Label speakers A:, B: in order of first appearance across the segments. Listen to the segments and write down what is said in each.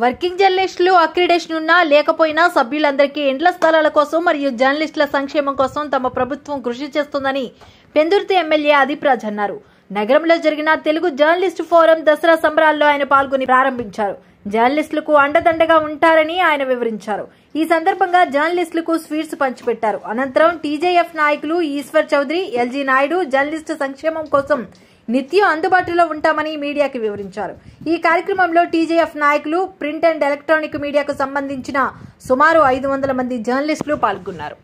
A: Working జర్నలిస్టులు accreditation ఉన్నా లేకపోయినా సభ్యులందరికీ ఇండ్ల స్థలాల కోసం మరియు జర్నలిస్టుల సంక్షేమం కోసం తమ ప్రభుత్వం కృషి చేస్తుందని పెందుర్తి ఎమ్మెల్యే అదిప్రాజ్ అన్నారు నగరంలో జరిగిన తెలుగు జర్నలిస్టు ఫోరం దసరా సంబరాల్లో ఆయన పాల్గొని ప్రారంభించారు జర్నలిస్టులకు అండదండగా ఉంటారని ఆయన వివరించారు ఈ సందర్భంగా జర్నలిస్టులకు స్వీట్స్ పంచిపెట్టారు అనంతరం టీజేఎఫ్ నాయకులు ఈశ్వర్ చౌదరి ఎల్జీ నాయుడు జర్నలిస్టు సంక్షేమం కోసం నిత్యం అందుబాటులో ఉంటామని మీడియాకి వివరించారు ఈ కార్యక్రమంలో టీజేఎఫ్ నాయకులు ప్రింట్ అండ్ ఎలక్ట్రానిక్ మీడియాకు సంబంధించిన సుమారు ఐదు వందల మంది జర్నలిస్టులు పాల్గొన్నారు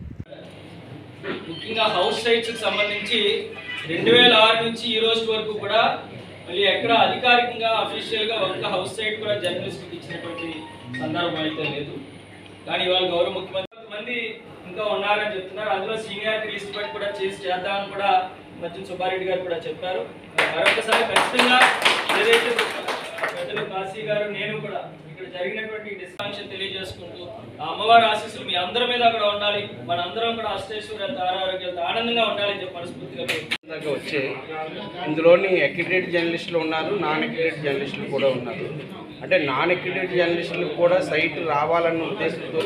B: ముఖ్యంగా హౌస్ సైట్స్ కి సంబంధించి రెండు వేల ఆరు నుంచి ఈ రోజు వరకు కూడా మళ్ళీ ఎక్కడ అధికారికంగా అఫీషియల్ గా ఒక్క హౌస్ సైట్ కూడా జర్నలిస్ట్ ఇచ్చినటువంటి సందర్భం అయితే లేదు కానీ ఇవాళ గౌరవ ముఖ్యమంత్రి కొంతమంది ఇంకా ఉన్నారని చెప్తున్నారు అందులో సీనియారిటీ లిస్ట్ బట్టి కూడా చేసి చేద్దామని కూడా మధ్య సుబ్బారెడ్డి గారు కూడా చెప్పారు మరొకసారి ఖచ్చితంగా ఏదైతే పెద్దలు కాశీ గారు నేను కూడా ఇక్కడ జరిగినటువంటి డిస్కాంక్షన్ తెలియజేసుకుంటూ ఆ అమ్మవారి ఆశీస్సులు మీ అందరి మీద అక్కడ ఉండాలి మన అందరం కూడా అష్టైశ్వర్యంతో ఆరోగ్యాలతో ఆనందంగా ఉండాలని చెప్పి మనస్ఫూర్తిగా కోరుకుంటున్నాను.
C: దాకా వచ్చే ఇందులోని అక్రిడేట్ జర్నలిస్టులు ఉన్నారు నాన్ అక్రిడేట్ జర్నలిస్టులు కూడా ఉన్నారు అంటే నాన్ అక్రిడేట్ జర్నలిస్టులు కూడా సైట్ రావాలన్న ఉద్దేశంతో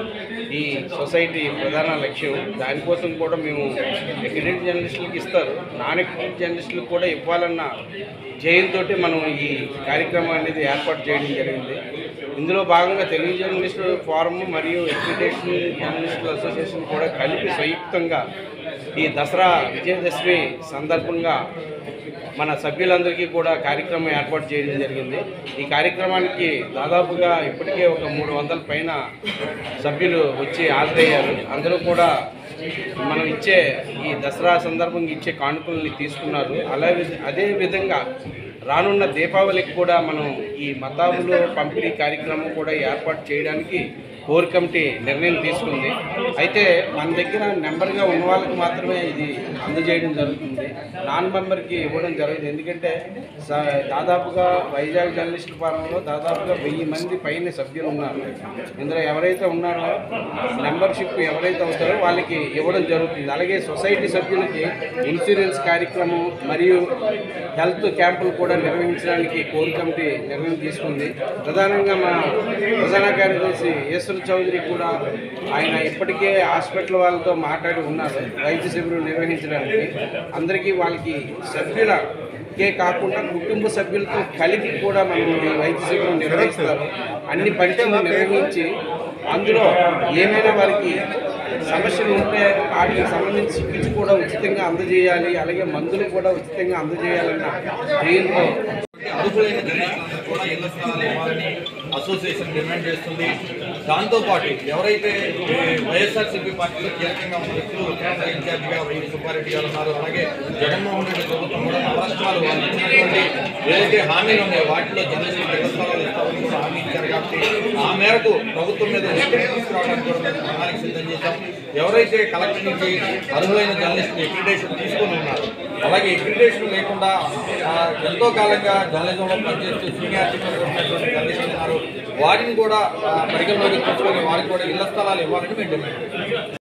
C: ఈ సొసైటీ ప్రధాన లక్ష్యం దానికోసం కూడా మేము అక్రిడేట్ జర్నలిస్టులకు ఇస్తారు నాన్ అక్రిడేట్ జర్నలిస్టులకు కూడా ఇవ్వాలన్న జయంతో మనం ఈ కార్యక్రమం అనేది ఏర్పాటు చేయడం జరిగింది ఇందులో భాగంగా తెలుగు జర్నలిస్టు ఫోరం మరియు అక్రిడేషన్ జర్నలిస్టుల అసోసియేషన్ కూడా కలిపి సంయుక్తంగా ఈ దసరా విజయదశమి సందర్భంగా మన సభ్యులందరికీ కూడా కార్యక్రమం ఏర్పాటు చేయడం జరిగింది ఈ కార్యక్రమానికి దాదాపుగా ఇప్పటికే ఒక మూడు వందల పైన సభ్యులు వచ్చి హాజరయ్యారు అందరూ కూడా మనం ఇచ్చే ఈ దసరా సందర్భంగా ఇచ్చే కానుకల్ని తీసుకున్నారు అలాగే అదే విధంగా రానున్న దీపావళికి కూడా మనం ఈ మతాబులు పంపిణీ కార్యక్రమం కూడా ఏర్పాటు చేయడానికి కోర్ కమిటీ నిర్ణయం తీసుకుంది అయితే మన దగ్గర నెంబర్గా ఉన్న వాళ్ళకి మాత్రమే ఇది అందజేయడం జరుగుతుంది నాన్ మెంబర్కి ఇవ్వడం జరగదు ఎందుకంటే స- దాదాపుగా వైజాగ్ జర్నలిస్టుల ఫారంలో దాదాపుగా వెయ్యి మంది పైన సభ్యులు ఉన్నారు ఇందులో ఎవరైతే ఉన్నారో మెంబర్షిప్ ఎవరైతే అవుతారో వాళ్ళకి ఇవ్వడం జరుగుతుంది అలాగే సొసైటీ సభ్యులకి ఇన్సూరెన్స్ కార్యక్రమం మరియు హెల్త్ క్యాంపులు కూడా నిర్వహించడానికి కోర్ కమిటీ నిర్ణయం తీసుకుంది ప్రధానంగా మా ప్రధాన కార్యదర్శి ఈశ్వర్ చౌదరి కూడా ఆయన ఇప్పటికే హాస్పిటల్ వాళ్ళతో మాట్లాడి ఉన్నారు వైద్య శిబిరం నిర్వహించడానికి అందరికీ వాళ్ళకి సభ్యుల కే కాకుండా కుటుంబ సభ్యులతో కలిపి కూడా మనం ఈ వైద్య శిబిరం నిర్వహిస్తారు అన్ని పరీక్షలు నిర్వహించి అందులో ఏమైనా వారికి సమస్యలు ఉంటే వాటికి సంబంధించి చికిత్స కూడా ఉచితంగా అందజేయాలి అలాగే మందులు కూడా ఉచితంగా అందజేయాలన్న ధ్యేయంతో
D: అర్హులైన జర్నలిస్టులకు కూడా ఇళ్ల స్థలాలు ఇవ్వాలని అసోసియేషన్ డిమాండ్ చేస్తుంది దాంతోపాటు ఎవరైతే ఈ వైఎస్ఆర్సీపీ పార్టీలో కీలకంగా ఉన్న వ్యక్తులు కేంద్ర ఇన్ఛార్జిగా వైఎస్ సుబ్బారెడ్డి గారు ఉన్నారు అలాగే జగన్మోహన్ రెడ్డి ప్రభుత్వం కూడా నవరత్నాలు వాళ్ళు ఇచ్చినటువంటి ఏదైతే హామీలు ఉన్నాయో వాటిలో జర్నలిస్టులకు ఇళ్ల స్థలాలు ఇస్తామని కూడా హామీ ఇచ్చారు కాబట్టి ఆ మేరకు ప్రభుత్వం మీద ఒత్తిడి తీసుకురావడానికి కూడా మేము ప్రణాళిక సిద్ధం చేశాం ఎవరైతే కలెక్టర్ నుంచి అర్హులైన జర్నలిస్ట్ అక్రిడేషన్ తీసుకొని ఉన్నారు అలాగే అక్రిడేషన్ లేకుండా ఆ, ఎంతో కాలంగా జర్నలిజంలో పనిచేస్తూ సీనియారిటీ ఉన్నటువంటి జర్నలిస్టులు ఉన్నారు వారిని కూడా ఆ, పరిగణలోకి తీసుకొని వారికి కూడా ఇళ్ల స్థలాలు ఇవ్వాలని మేము డిమాండ్ చేస్తాం